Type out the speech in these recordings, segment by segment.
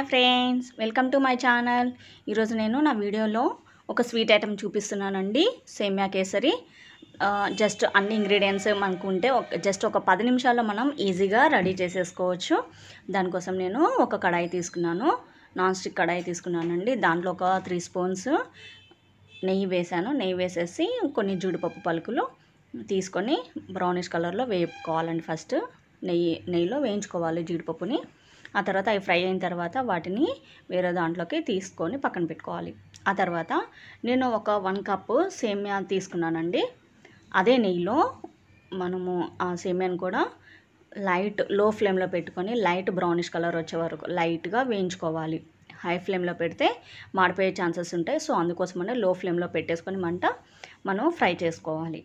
hi friends welcome to my channel ఈరోజు నేను నా వీడియోలో ఒక స్వీట్ ఐటెం చూపిస్తున్నానండి సేమ్యా కేసరి ఆ, జస్ట్ అన్ని ఇంగ్రీడియంట్స్ మనకు ఉంటే ఒక జస్ట్ ఒక పది నిమిషాల్లో మనం ఈజీగా రెడీ చేసేసుకోవచ్చు దానికోసం నేను ఒక కడాయి తీసుకున్నాను నాన్ స్టిక్ కడాయి తీసుకున్నానండి దాంట్లో ఒక త్రీ స్పూన్స్ నెయ్యి వేసాను నెయ్యి వేసేసి కొన్ని జీడిపప్పు పలుకులు తీసుకొని బ్రౌనిష్ కలర్లో వేపుకోవాలండి ఫస్ట్ నెయ్యి నెయ్యిలో వేయించుకోవాలి జీడిపప్పుని ఆ తర్వాత అవి ఫ్రై అయిన తర్వాత వాటిని వేరే దాంట్లోకి తీసుకొని పక్కన పెట్టుకోవాలి ఆ తర్వాత నేను ఒక వన్ కప్ సేమియా తీసుకున్నానండి అదే నెయ్యిలో మనము ఆ సేమియాని కూడా లైట్ లో ఫ్లేమ్లో పెట్టుకొని లైట్ బ్రౌనిష్ కలర్ వచ్చే వరకు లైట్గా వేయించుకోవాలి హై ఫ్లేమ్లో పెడితే మాడిపోయే ఛాన్సెస్ ఉంటాయి సో అందుకోసమనే లో ఫ్లేమ్లో పెట్టేసుకొని మంట మనం ఫ్రై చేసుకోవాలి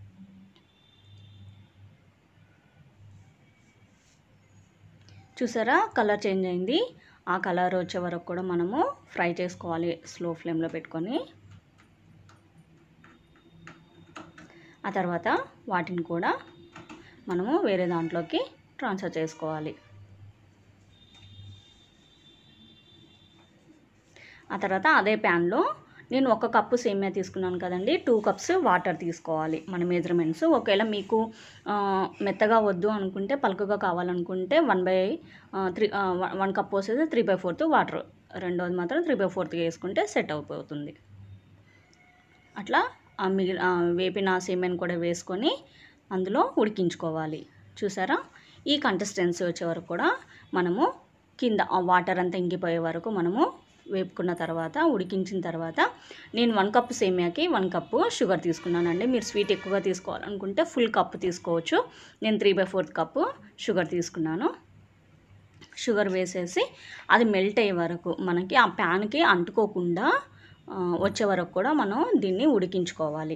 చూసారా కలర్ చేంజ్ అయింది ఆ కలర్ వచ్చే వరకు కూడా మనము ఫ్రై చేసుకోవాలి స్లో ఫ్లేమ్లో పెట్టుకొని ఆ తర్వాత వాటిని కూడా మనము వేరే దాంట్లోకి ట్రాన్స్ఫర్ చేసుకోవాలి ఆ తర్వాత అదే ప్యాన్లో నేను ఒక కప్పు సేమియా తీసుకున్నాను కదండి టూ కప్స్ వాటర్ తీసుకోవాలి మన మెజర్మెంట్స్ ఒకవేళ మీకు ఆ, మెత్తగా వద్దు అనుకుంటే పలుకుగా కావాలనుకుంటే one by three one cup పోసేది త్రీ బై ఫోర్త్ వాటర్ రెండోది మాత్రం త్రీ బై ఫోర్త్ వేసుకుంటే సెట్ అయిపోతుంది అట్లా ఆ మిగిలి ఆ వేపిన సేమియాని కూడా వేసుకొని అందులో ఉడికించుకోవాలి చూసారా ఈ కన్సిస్టెన్సీ వచ్చే వరకు కూడా మనము కింద ఆ వాటర్ అంతా ఇంకిపోయే వరకు మనము వేపుకున్న తర్వాత ఉడికించిన తర్వాత నేను వన్ కప్ సేమియాకి వన్ కప్పు షుగర్ తీసుకున్నానండి మీరు స్వీట్ ఎక్కువగా తీసుకోవాలనుకుంటే ఫుల్ కప్ తీసుకోవచ్చు నేను three by fourth cup sugar తీసుకున్నాను షుగర్ వేసేసి అది మెల్ట్ అయ్యే వరకు మనకి ఆ ప్యాన్కి అంటుకోకుండా ఆ, వచ్చే వరకు కూడా మనం దీన్ని ఉడికించుకోవాలి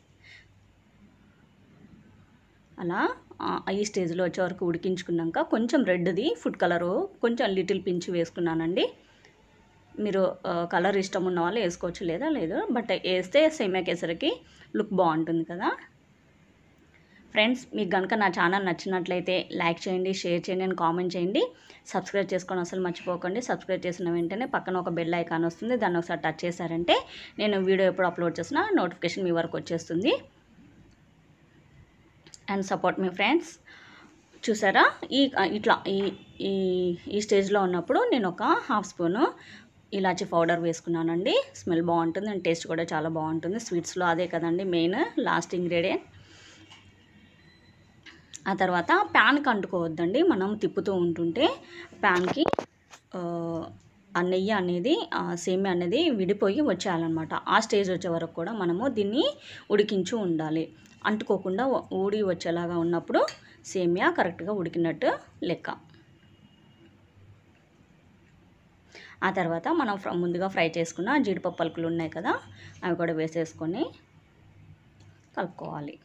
అలా ఆ, ఈ స్టేజ్లో వచ్చే వరకు ఉడికించుకున్నాక కొంచెం రెడ్ది ఫుడ్ కలరు కొంచెం లిటిల్ పించ్ వేసుకున్నానండి మీరు ఆ, కలర్ ఇష్టం ఉన్న వాళ్ళు వేసుకోవచ్చు లేదా లేదు బట్ వేస్తే సేమియా కేసరికి లుక్ బాగుంటుంది కదా ఫ్రెండ్స్ మీకు కనుక నా ఛానల్ నచ్చినట్లయితే లైక్ చేయండి షేర్ చేయండి అండ్ కామెంట్ చేయండి సబ్స్క్రైబ్ చేసుకొని అసలు మర్చిపోకండి సబ్స్క్రైబ్ చేసిన వెంటనే పక్కన ఒక బెల్ ఐకాన్ వస్తుంది దాన్ని ఒకసారి టచ్ చేశారంటే నేను వీడియో ఎప్పుడు అప్లోడ్ చేసినా నోటిఫికేషన్ మీ వరకు వచ్చేస్తుంది అండ్ సపోర్ట్ మీ ఫ్రెండ్స్ చూసారా ఈ ఇట్లా ఈ ఈ ఈ స్టేజ్లో ఉన్నప్పుడు నేను ఒక హాఫ్ స్పూను ఇలాచి పౌడర్ వేసుకున్నానండి స్మెల్ బాగుంటుంది అండ్ టేస్ట్ కూడా చాలా బాగుంటుంది స్వీట్స్లో అదే కదండి మెయిన్ లాస్ట్ ఇంగ్రీడియంట్ ఆ తర్వాత ప్యాన్కి అంటుకోవద్దండి మనం తిప్పుతూ ఉంటుంటే ప్యాన్కి ఆ, ఆ నెయ్యి అనేది ఆ సేమియా అనేది విడిపోయి వచ్చేయాలన్నమాట ఆ స్టేజ్ వచ్చే వరకు కూడా మనము దీన్ని ఉడికించి ఉండాలి అంటుకోకుండా ఊ- ఊడి వచ్చేలాగా ఉన్నప్పుడు సేమియా కరెక్ట్గా ఉడికినట్టు లెక్క ఆ తర్వాత మనం ఫ్ర- ముందుగా ఫ్రై చేసుకున్న జీడిపప్పు పలుకులు ఉన్నాయి కదా అవి కూడా వేసేసుకొని కలుపుకోవాలి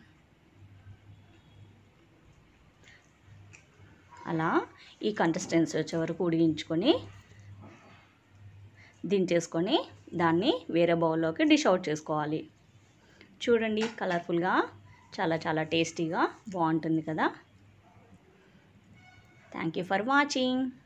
అలా ఈ కన్సిస్టెన్సీ వచ్చే వరకు ఉడిగించుకొని దించేసుకొని దాన్ని వేరే బౌల్లోకి డిష్ అవుట్ చేసుకోవాలి చూడండి కలర్ఫుల్గా చాలా చాలా టేస్టీగా బాగుంటుంది కదా థ్యాంక్ యూ ఫర్ వాచింగ్